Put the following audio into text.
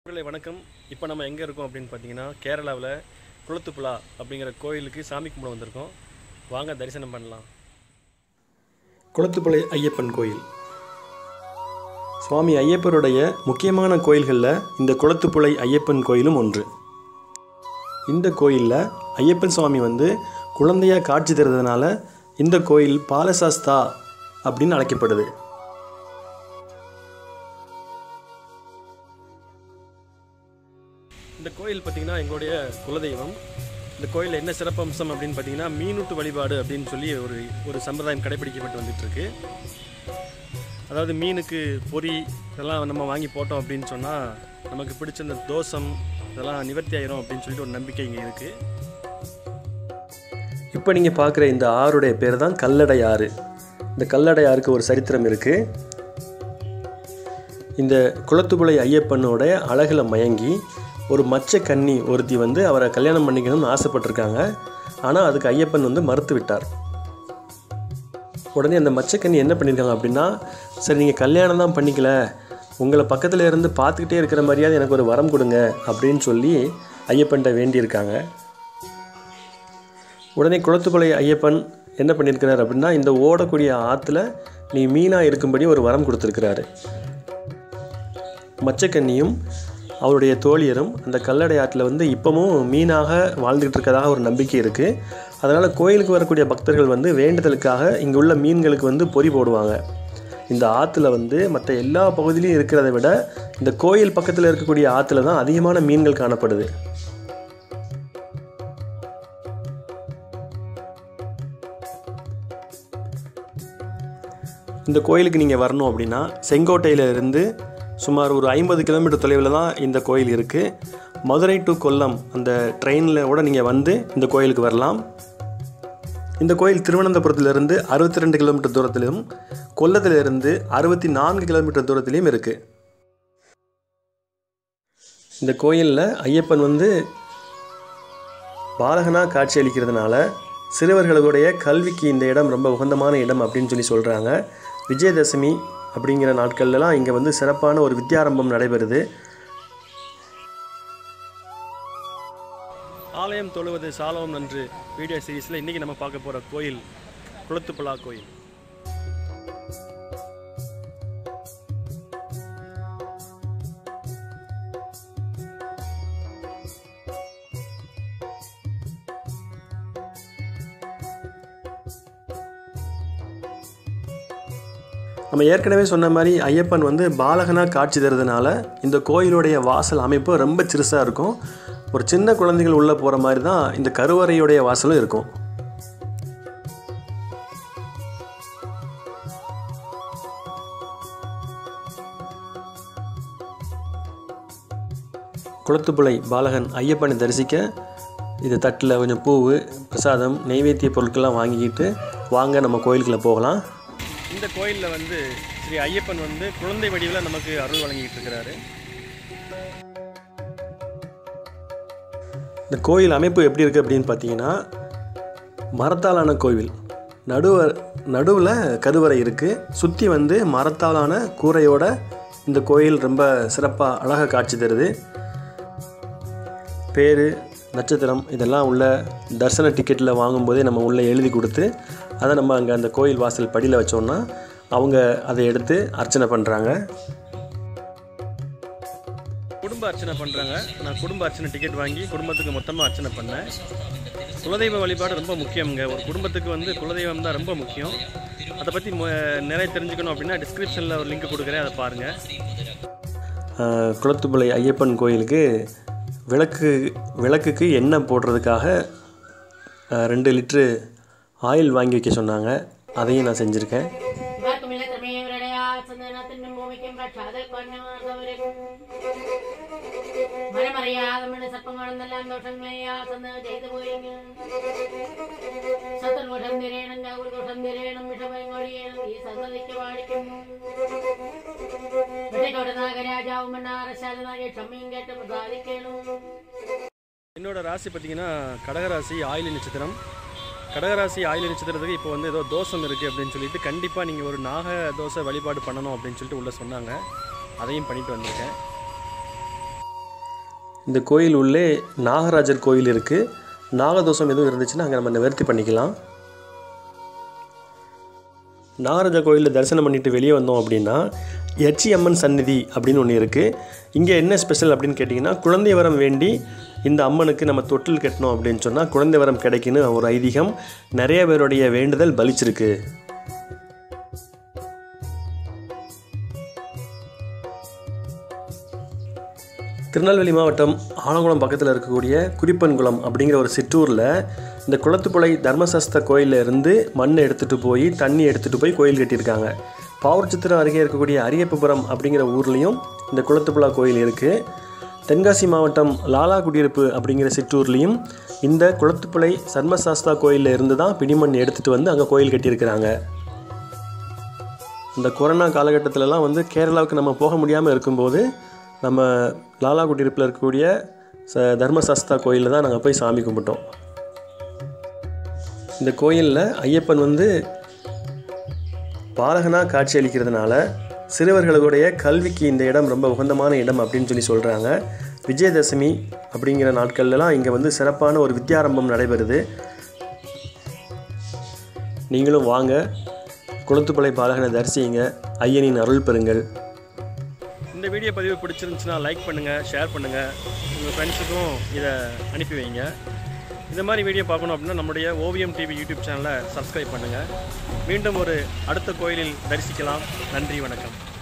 நண்பர்களே வணக்கம் இப்போ நம்ம எங்கே இருக்கோம் அப்படின்னு பார்த்தீங்கன்னா கேரளாவில் குளத்துப்புழா அப்படிங்கிற கோயிலுக்கு சாமி கும்பிட வந்திருக்கோம் வாங்க தரிசனம் பண்ணலாம் குளத்துப்புழை ஐயப்பன் கோயில் சுவாமி ஐயப்பருடைய முக்கியமான கோயில்களில் இந்த குளத்துப்புழை ஐயப்பன் கோயிலும் ஒன்று இந்த கோயிலில் ஐயப்பன் சுவாமி வந்து குழந்தையா காட்சி தருவதனால இந்த கோயில் பாலசாஸ்தா அப்படின்னு அழைக்கப்படுது இந்த கோயில் பார்த்தீங்கன்னா எங்களுடைய குலதெய்வம் இந்த கோயிலில் என்ன சிறப்பம்சம் அப்படின்னு பார்த்தீங்கன்னா மீனூட்டு வழிபாடு அப்படின்னு சொல்லி ஒரு ஒரு சம்பிரதாயம் கடைபிடிக்கப்பட்டு வந்துட்டு இருக்கு அதாவது மீனுக்கு பொறி இதெல்லாம் நம்ம வாங்கி போட்டோம் அப்படின்னு சொன்னால் நமக்கு பிடிச்ச இந்த தோஷம் இதெல்லாம் நிவர்த்தி ஆயிரும் அப்படின்னு சொல்லிட்டு ஒரு நம்பிக்கை இங்கே இருக்குது இப்போ நீங்கள் பார்க்குற இந்த ஆறுடைய பேர் தான் கல்லடை ஆறு இந்த கல்லடை ஆறுக்கு ஒரு சரித்திரம் இருக்குது இந்த குளத்துப்புழை ஐயப்பனோட அழகில் மயங்கி ஒரு மச்ச கன்னி ஒருத்தி வந்து அவரை கல்யாணம் பண்ணிக்கணும்னு ஆசைப்பட்டிருக்காங்க ஆனால் அதுக்கு ஐயப்பன் வந்து மறுத்து விட்டார் உடனே அந்த மச்சக்கன்னி என்ன பண்ணியிருக்காங்க அப்படின்னா சரி நீங்கள் கல்யாணம் தான் பண்ணிக்கல உங்களை பக்கத்தில் இருந்து பார்த்துக்கிட்டே இருக்கிற மாதிரியாவது எனக்கு ஒரு வரம் கொடுங்க அப்படின்னு சொல்லி ஐயப்பன்கிட்ட வேண்டியிருக்காங்க உடனே குளத்துக்குளை ஐயப்பன் என்ன பண்ணியிருக்கிறார் அப்படின்னா இந்த ஓடக்கூடிய ஆற்றுல நீ மீனாக இருக்கும்படி ஒரு வரம் கொடுத்துருக்கிறாரு மச்சக்கன்னியும் அவருடைய தோழியரும் அந்த கல்லடை ஆற்றில் வந்து இப்போவும் மீனாக வாழ்ந்துகிட்டு இருக்கதாக ஒரு நம்பிக்கை இருக்குது அதனால் கோயிலுக்கு வரக்கூடிய பக்தர்கள் வந்து வேண்டுதலுக்காக இங்கே உள்ள மீன்களுக்கு வந்து பொறி போடுவாங்க இந்த ஆற்றுல வந்து மற்ற எல்லா பகுதியிலையும் இருக்கிறத விட இந்த கோயில் பக்கத்தில் இருக்கக்கூடிய ஆற்றுல தான் அதிகமான மீன்கள் காணப்படுது இந்த கோயிலுக்கு நீங்கள் வரணும் அப்படின்னா செங்கோட்டையில இருந்து சுமார் ஒரு ஐம்பது கிலோமீட்டர் தொலைவில் தான் இந்த கோயில் இருக்குது மதுரை டு கொல்லம் அந்த ட்ரெயினில் கூட நீங்கள் வந்து இந்த கோயிலுக்கு வரலாம் இந்த கோயில் திருவனந்தபுரத்திலிருந்து அறுபத்தி ரெண்டு கிலோமீட்டர் தூரத்திலும் கொல்லத்திலிருந்து அறுபத்தி நான்கு கிலோமீட்டர் தூரத்திலையும் இருக்குது இந்த கோயிலில் ஐயப்பன் வந்து பாலகனாக காட்சி அளிக்கிறதுனால சிறுவர்களுடைய கல்விக்கு இந்த இடம் ரொம்ப உகந்தமான இடம் அப்படின்னு சொல்லி சொல்கிறாங்க விஜயதசமி அப்படிங்கிற நாட்கள்லாம் இங்கே வந்து சிறப்பான ஒரு வித்யாரம்பம் நடைபெறுது ஆலயம் தொழுவது சாலவம் நன்று வீடியோ சீரிஸில் இன்றைக்கி நம்ம பார்க்க போகிற கோயில் குளத்துப்புழா கோயில் நம்ம ஏற்கனவே சொன்ன மாதிரி ஐயப்பன் வந்து பாலகனாக காட்சி தருதுனால இந்த கோயிலுடைய வாசல் அமைப்பு ரொம்ப சிறுசாக இருக்கும் ஒரு சின்ன குழந்தைகள் உள்ளே போகிற மாதிரி தான் இந்த கருவறையுடைய வாசலும் இருக்கும் குளத்துப்புழை பாலகன் ஐயப்பனை தரிசிக்க இது தட்டில் கொஞ்சம் பூவு பிரசாதம் நெய்வேத்திய பொருட்கள்லாம் வாங்கிக்கிட்டு வாங்க நம்ம கோயிலுக்குள்ளே போகலாம் இந்த கோயிலில் வந்து ஸ்ரீ ஐயப்பன் வந்து குழந்தை வடிவில் நமக்கு அருள் வழங்கிட்டு இருக்கிறாரு இந்த கோயில் அமைப்பு எப்படி இருக்குது அப்படின்னு பார்த்தீங்கன்னா மரத்தாலான கோவில் நடுவ நடுவில் கருவறை இருக்குது சுற்றி வந்து மரத்தாலான கூரையோட இந்த கோயில் ரொம்ப சிறப்பாக அழகாக காட்சி தருது பேர் நட்சத்திரம் இதெல்லாம் உள்ள தரிசன டிக்கெட்டில் வாங்கும்போதே நம்ம உள்ளே எழுதி கொடுத்து அதை நம்ம அங்கே அந்த கோயில் வாசல் படியில் வச்சோன்னா அவங்க அதை எடுத்து அர்ச்சனை பண்ணுறாங்க குடும்ப அர்ச்சனை பண்ணுறாங்க நான் குடும்ப அர்ச்சனை டிக்கெட் வாங்கி குடும்பத்துக்கு மொத்தமாக அர்ச்சனை பண்ணேன் குலதெய்வ வழிபாடு ரொம்ப முக்கியங்க ஒரு குடும்பத்துக்கு வந்து குலதெய்வம் தான் ரொம்ப முக்கியம் அதை பற்றி நிறைய தெரிஞ்சுக்கணும் அப்படின்னா டிஸ்கிரிப்ஷனில் ஒரு லிங்க் கொடுக்குறேன் அதை பாருங்கள் ஆஹ், குளத்துப்புழை ஐயப்பன் கோயிலுக்கு விளக்கு விளக்குக்கு எண்ணெய் போடுறதுக்காக ஆஹ், ரெண்டு லிட்ரு ஆயில் வாங்கி வைக்க சொன்னாங்க அதையும் நான் செஞ்சுருக்கேன் ഇവർക്കുമില്ല ക്രമേവരുടെയാസനത്തിനും ഭൂമിക്കും രക്ഷാതെ കൊന്നവരും മരമറിയാതെ മണി സർപ്പങ്ങളെന്നെല്ലാം ദോഷങ്ങളെയാസന്ന് ചെയ്തു പോയി ശത്രുദോഷം തിരയണം ഗൗരദോഷം തിരയണം വിഷമയങ്ങൊഴിയണം ഈ സന്തതിക്ക് പാടിക്കുന്നു വിളിക്കോട് നാഗരാജാവും മണ്ണാറശാലനാകെ ക്ഷമയും കേട്ട് സാധിക്കണം என்னோட ராசி பார்த்தீங்கன்னா கடகராசி ஆயிலி நட்சத்திரம் கடகராசி ஆயிலி நட்சத்திரத்துக்கு இப்போ வந்து ஏதோ தோஷம் இருக்குது அப்படின்னு சொல்லிட்டு கண்டிப்பாக நீங்கள் ஒரு நாக தோசை வழிபாடு பண்ணணும் அப்படின்னு சொல்லிட்டு உள்ளே சொன்னாங்க அதையும் பண்ணிட்டு வந்திருக்கேன் இந்த கோயில் உள்ளே நாகராஜர் கோயில் இருக்குது நாகதோஷம் எதுவும் இருந்துச்சுன்னா அங்கே நம்ம நிவர்த்தி பண்ணிக்கலாம் நாகராஜா கோயிலில் தரிசனம் பண்ணிட்டு வெளியே வந்தோம் அப்படின்னா எச்சி அம்மன் சந்நிதி அப்படின்னு ஒன்று இருக்குது இங்கே என்ன ஸ்பெஷல் அப்படின்னு கேட்டிங்கன்னா குழந்தை வரம் வேண்டி இந்த அம்மனுக்கு நம்ம தொட்டில் கட்டணும் அப்படின்னு சொன்னால் குழந்தை வரம் கிடைக்குன்னு ஒரு ஐதீகம் நிறைய பேருடைய வேண்டுதல் பலிச்சிருக்கு திருநெல்வேலி மாவட்டம் ஆலங்குளம் பக்கத்தில் இருக்கக்கூடிய குறிப்பன்குளம் அப்படிங்கிற ஒரு சிற்றூரில் இந்த குளத்துப்புழை தர்மசாஸ்திர கோயிலில் இருந்து மண் எடுத்துகிட்டு போய் தண்ணி எடுத்துகிட்டு போய் கோயில் கட்டியிருக்காங்க பாவூர்ச்சித்திரம் அருகே இருக்கக்கூடிய அரியப்பபுரம் அப்படிங்கிற ஊர்லேயும் இந்த குளத்துப்புழா கோயில் இருக்குது தென்காசி மாவட்டம் லாலா குடியிருப்பு அப்படிங்கிற சிற்றூர்லேயும் இந்த குளத்துப்புழை சர்மசாஸ்தா கோயிலில் இருந்து தான் பிடிமண் எடுத்துகிட்டு வந்து அங்கே கோயில் கட்டியிருக்கிறாங்க இந்த கொரோனா காலகட்டத்திலலாம் வந்து கேரளாவுக்கு நம்ம போக முடியாமல் இருக்கும்போது நம்ம லாலா குடியிருப்பில் இருக்கக்கூடிய ச தர்மசாஸ்தா கோயிலில் தான் நாங்கள் போய் சாமி கும்பிட்டோம் இந்த கோயிலில் ஐயப்பன் வந்து பாலகனாக காட்சி அளிக்கிறதுனால சிறுவர்களுடைய கல்விக்கு இந்த இடம் ரொம்ப உகந்தமான இடம் அப்படின்னு சொல்லி சொல்கிறாங்க விஜயதசமி அப்படிங்கிற நாட்கள்லாம் இங்கே வந்து சிறப்பான ஒரு வித்யாரம்பம் நடைபெறுது நீங்களும் வாங்க குளத்துப்பளை பாலகனை தரிசிங்க ஐயனின் அருள் பெறுங்கள் இந்த வீடியோ பதிவு பிடிச்சிருந்துச்சுன்னா லைக் பண்ணுங்கள் ஷேர் பண்ணுங்கள் உங்கள் ஃப்ரெண்ட்ஸுக்கும் இதை அனுப்பி வைங்க இந்த மாதிரி வீடியோ பார்க்கணும் அப்படின்னா நம்முடைய ஓவியம் டிவி யூடியூப் சேனலை சப்ஸ்கிரைப் பண்ணுங்கள் மீண்டும் ஒரு அடுத்த கோயிலில் தரிசிக்கலாம் நன்றி வணக்கம்